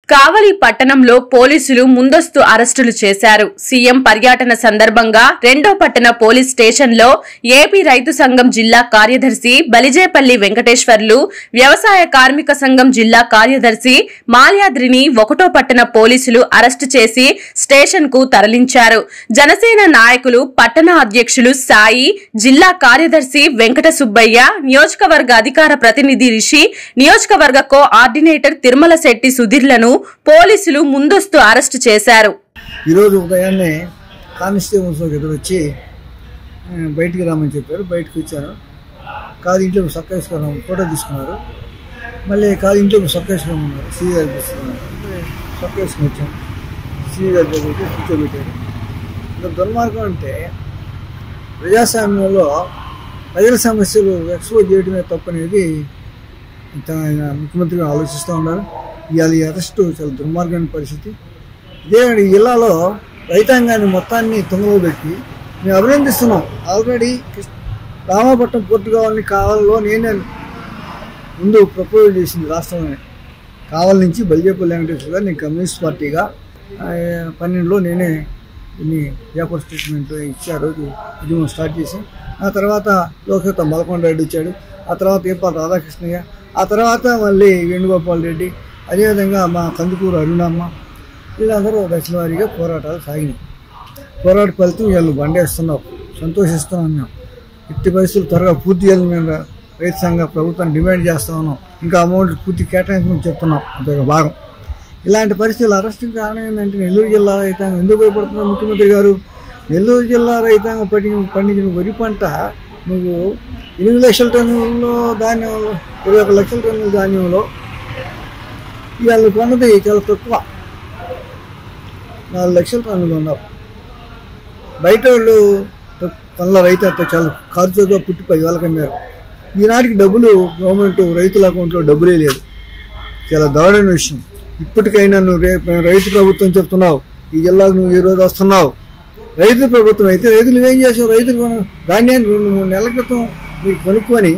కావలి పట్టణంలో పోలీసులు ముందస్తు అరెస్టులు చేశారు సీఎం పర్యటన సందర్భంగా రెండో పట్టణ పోలీస్ స్టేషన్లో ఏపీ రైతు సంఘం జిల్లా కార్యదర్శి బలిజేపల్లి వెంకటేశ్వర్లు వ్యవసాయ కార్మిక సంఘం జిల్లా కార్యదర్శి మాల్యాద్రిని ఒకటో పట్టణ పోలీసులు అరెస్టు చేసి స్టేషన్ కు తరలించారు జనసేన నాయకులు పట్టణ అధ్యక్షులు సాయి జిల్లా కార్యదర్శి వెంకట సుబ్బయ్య నియోజకవర్గ అధికార ప్రతినిధి రిషి నియోజకవర్గ కో ఆర్డినేటర్ తిరుమల శెట్టి సుధీర్లను పోలీసులు ముందస్తు అరెస్టు చేశారు ఈరోజు ఉదయాన్నే కానిస్టేబుల్స్ ఎదురు వచ్చి ఆ, బయటికి రామని చెప్పారు బయటకు వచ్చాను కాదు ఇంట్లో సొక్క వేసుకున్నాం ఫోటో తీసుకున్నారు మళ్ళీ కాదు ఇంట్లో సొక్క వేసుకోమన్నారు సీ గారు తీసుకున్నారు సొక్క వేసుకుని వచ్చాం సీ గారి దగ్గరికి కూర్చోబెట్టారు ఇంకా దుర్మార్గం అంటే ప్రజాస్వామ్యంలో ప్రజల సమస్యలు ఎక్స్పోజ్ చేయడమే తప్పనేది ఇంత ఆయన ముఖ్యమంత్రిగా ఆలోచిస్తూ ఉన్నారు ఇవాళ ఈ అరెస్టు చాలా దుర్మార్గమైన పరిస్థితి ఇదే ఈ జిల్లాలో రైతాంగాన్ని మొత్తాన్ని తుంగలో పెట్టి మేము అభినందిస్తున్నాం ఆల్రెడీ కృష్ణ- రామాపట్నం పోర్టు కావాలని కావాలలో నేనే ముందు ప్రపోజ్ చేసింది రాష్ట్రంలోనే కావాల నుంచి బలిజేపల్లి వెంకటేశ్వర గారు నేను కమ్యూనిస్ట్ పార్టీగా ఆ, పన్నెండులో నేనే ఇన్ని పేపర్ స్టేట్మెంట్ ఇచ్చారు ఇది- ఇది మనం స్టార్ట్ చేసాం ఆ తర్వాత లోక్సభ మలకొండ రెడ్డి ఇచ్చాడు ఆ తర్వాత ఏపాల రాధాకృష్ణయ్య ఆ తర్వాత మళ్ళీ వేణుగోపాల్ రెడ్డి అదేవిధంగా మా కందుకూరు అరుణమ్మ వీళ్ళందరూ దశలవారీగా పోరాటాలు సాగినాయి పోరాట ఫలితం వీళ్ళు బండేస్తున్నాం సంతోషిస్తున్నాం మేము ఎట్టి పరిస్థితులు త్వరగా పూర్తి చేయాలని మేము రైతు సంఘ ప్రభుత్వాన్ని డిమాండ్ చేస్తా ఉన్నాం ఇంకా అమౌంట్ పూర్తి కేటాయించమని చెప్తున్నాం అదొక భాగం ఇలాంటి పరిస్థితులు అరెస్టింగ్ కారణం ఏంటంటే నెల్లూరు జిల్లా రైతాంగం ఎందుకు భయపడుతున్నారు ముఖ్యమంత్రి గారు నెల్లూరు జిల్లా రైతాంగం పండించిన పండించిన వరి పంట నువ్వు ఎనిమిది లక్షల టన్నుల్లో ధాన్యంలో ఇరవై ఒక లక్షల టన్నుల ధాన్యంలో ఇవాళ కొన్నది చాలా తక్కువ నాలుగు లక్షల టన్నులు ఉన్నారు బయట వాళ్ళు పనుల రైతు అంతా చాలా ఖర్చుగా పుట్టి పది వేలకు అమ్మారు ఈనాటికి డబ్బులు గవర్నమెంట్ రైతుల అకౌంట్లో డబ్బులే లేదు చాలా దారుణమైన విషయం ఇప్పటికైనా నువ్వు రే రైతు ప్రభుత్వం చెప్తున్నావు ఈ జిల్లాకు నువ్వు ఈ రోజు వస్తున్నావు రైతు ప్రభుత్వం అయితే రైతులు ఏం చేసావు రైతులు కొన- ధాన్యాన్ని రెండు మూడు నెలల క్రితం మీరు కొనుక్కొని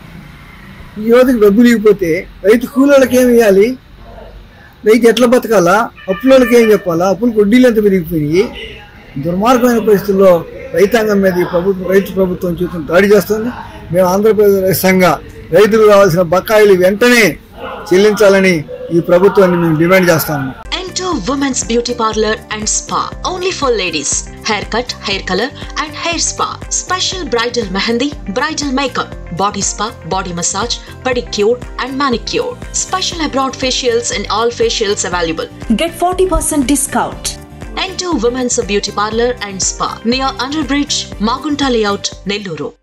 ఈ రోజుకి డబ్బులు ఇవ్వకపోతే రైతు కూలీలకు ఏమి ఇవ్వాలి రైతు ఎట్లా బతకాలా అప్పులకి ఏం చెప్పాలా అప్పులకు వడ్డీలు ఎంత పెరిగిపోయి దుర్మార్గమైన పరిస్థితుల్లో రైతాంగం మీద ఈ ప్రభుత్వం రైతు ప్రభుత్వం చూసిన దాడి చేస్తుంది మేము ఆంధ్రప్రదేశ్ రైతు సంఘ రైతులకు కావాల్సిన బకాయిలు వెంటనే చెల్లించాలని ఈ ప్రభుత్వాన్ని మేము డిమాండ్ చేస్తాము Enter Women's Beauty Parlor and Spa. Only for ladies. Haircut, hair color, and hair spa. Special bridal mehendi, bridal makeup, body spa, body massage, pedicure, and manicure. Special abroad facials and all facials available. Get 40% discount. Enter Women's Beauty Parlor and Spa near Underbridge, Magunta Layout, Nelluru.